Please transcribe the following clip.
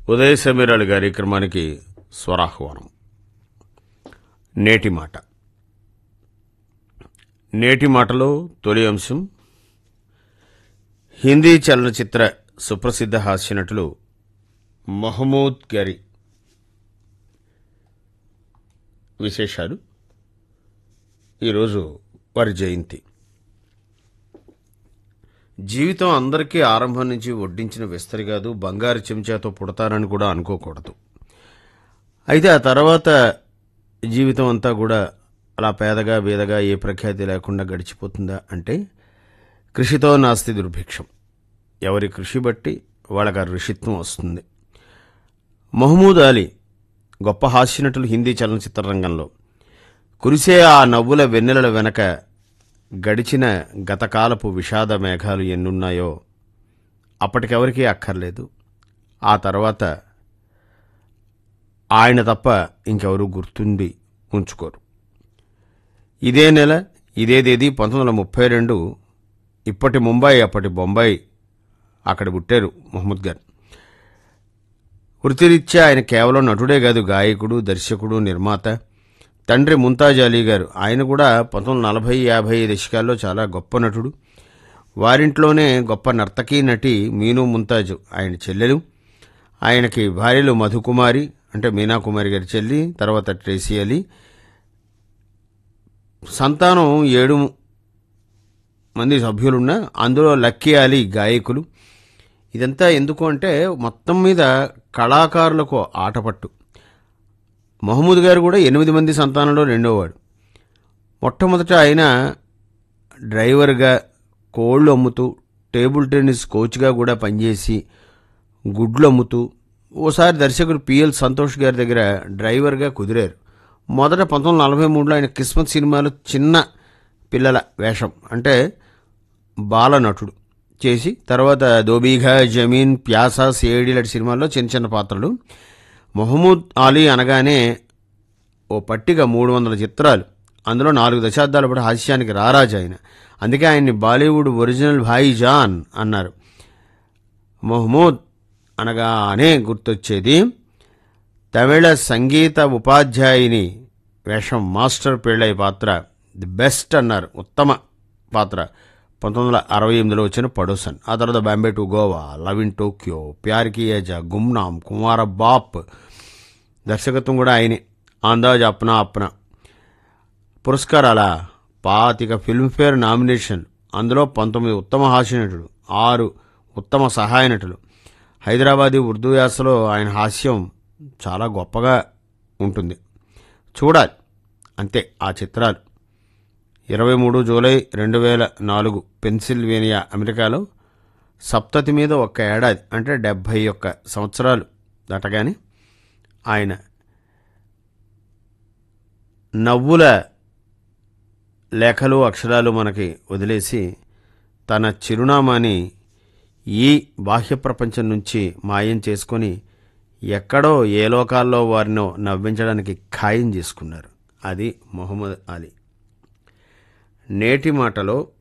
ఉదయ సమీరాలు కార్యక్రమానికి స్వరాహ్వానం నేటి మాట నేటి మాటలో తొలి అంశం హిందీ చలనచిత్ర సుప్రసిద్ధ హాస్యనటులు మహమూద్ గారి విశేషాలు ఈరోజు వారి జయంతి జీవితం అందరికీ ఆరంభం నుంచి వడ్డించిన విస్తరి కాదు బంగారు చెంచాతో పుడతారని కూడా అనుకోకూడదు అయితే ఆ తర్వాత జీవితం అంతా కూడా అలా పేదగా బీదగా ఏ ప్రఖ్యాతి లేకుండా గడిచిపోతుందా అంటే కృషితో నాస్తి దుర్భిక్షం ఎవరి కృషి బట్టి వాళ్ళకి ఆ ఋషిత్వం వస్తుంది మహమూద్ అలీ గొప్ప హాస్యనటులు హిందీ చలనచిత్ర రంగంలో కురిసే ఆ నవ్వుల వెన్నెలల వెనక గడిచిన గతకాలపు విషాద మేఘాలు ఎన్నున్నాయో అప్పటికెవరికీ అక్కర్లేదు ఆ తర్వాత ఆయన తప్ప ఇంకెవరూ గుర్తుండి ఉంచుకోరు ఇదే నెల ఇదే తేదీ పంతొమ్మిది వందల ముప్పై రెండు ఇప్పటి ముంబై అప్పటి బొంబాయి అక్కడ పుట్టారు మొహమ్మద్ గారు వృత్తిరీత్యా ఆయన కేవలం నటుడే కాదు గాయకుడు దర్శకుడు నిర్మాత తండ్రి ముంతాజ్ అలీ గారు ఆయన కూడా పంతొమ్మిది వందల నలభై యాభై దశకాల్లో చాలా గొప్ప నటుడు వారింట్లోనే గొప్ప నర్తకీ నటి మీను ముంతాజ్ ఆయన చెల్లెలు ఆయనకి భార్యలు మధుకుమారి అంటే మీనాకుమారి గారి చెల్లి తర్వాత ట్రేసీ అలీ సంతానం ఏడు మంది సభ్యులున్న అందులో లక్కీ అలీ గాయకులు ఇదంతా ఎందుకు అంటే మొత్తం మీద కళాకారులకు ఆటపట్టు మహమూద్ గారు కూడా ఎనిమిది మంది సంతానంలో రెండోవాడు మొట్టమొదట ఆయన డ్రైవర్గా కోళ్ళు అమ్ముతూ టేబుల్ టెన్నిస్ కోచ్గా కూడా పనిచేసి గుడ్లు అమ్ముతూ ఓసారి దర్శకుడు పిఎల్ సంతోష్ గారి దగ్గర డ్రైవర్గా కుదిరారు మొదట పంతొమ్మిది వందల నలభై మూడులో ఆయన కిస్మత్ సినిమాలో చిన్న పిల్లల వేషం అంటే బాల నటుడు చేసి తర్వాత దోబీఘా జమీన్ ప్యాసా సేడి లాంటి సినిమాల్లో చిన్న చిన్న పాత్రలు మొహమ్మద్ అలీ అనగానే ఓ పట్టిక మూడు వందల చిత్రాలు అందులో నాలుగు దశాబ్దాల పాటు హాస్యానికి రారాజు ఆయన అందుకే ఆయన్ని బాలీవుడ్ ఒరిజినల్ భాయి జాన్ అన్నారు మొహమ్మద్ అనగానే గుర్తొచ్చేది తమిళ సంగీత ఉపాధ్యాయుని వేషం మాస్టర్ పిళ్ళై పాత్ర ది బెస్ట్ అన్నారు ఉత్తమ పాత్ర పంతొమ్మిది వందల అరవై ఎనిమిదిలో వచ్చిన పడోసన్ ఆ తర్వాత Bombay to Goa love in Tokyo Pyar Kiye Jaa గుమ్నామ్ కుమార బాప్ దర్శకత్వం కూడా ఆయనే అందాజ్ అప్నా అప్నా పురస్కారాల పాతిక ఫిల్మ్ఫేర్ నామినేషన్ అందులో పంతొమ్మిది ఉత్తమ హాస్యనటుడు ఆరు ఉత్తమ సహాయ నటులు హైదరాబాదీ ఉర్దూ యాసలో ఆయన హాస్యం చాలా గొప్పగా ఉంటుంది చూడాలి అంతే ఆ చిత్రాలు ఇరవై మూడు జూలై రెండు వేల నాలుగు పెన్సిల్వేనియా అమెరికాలో సప్తతి మీద ఒక్క ఏడాది అంటే డెబ్భై ఒక్క సంవత్సరాలు దాటగానే ఆయన నవ్వుల లేఖలు అక్షరాలు మనకి వదిలేసి తన చిరునామాని ఈ బాహ్య ప్రపంచం నుంచి మాయం చేసుకొని ఎక్కడో ఏ లోకాల్లో వారినో నవ్వించడానికి ఖాయం చేసుకున్నారు అది మొహమ్మద్ అలీ నేటి మాటలో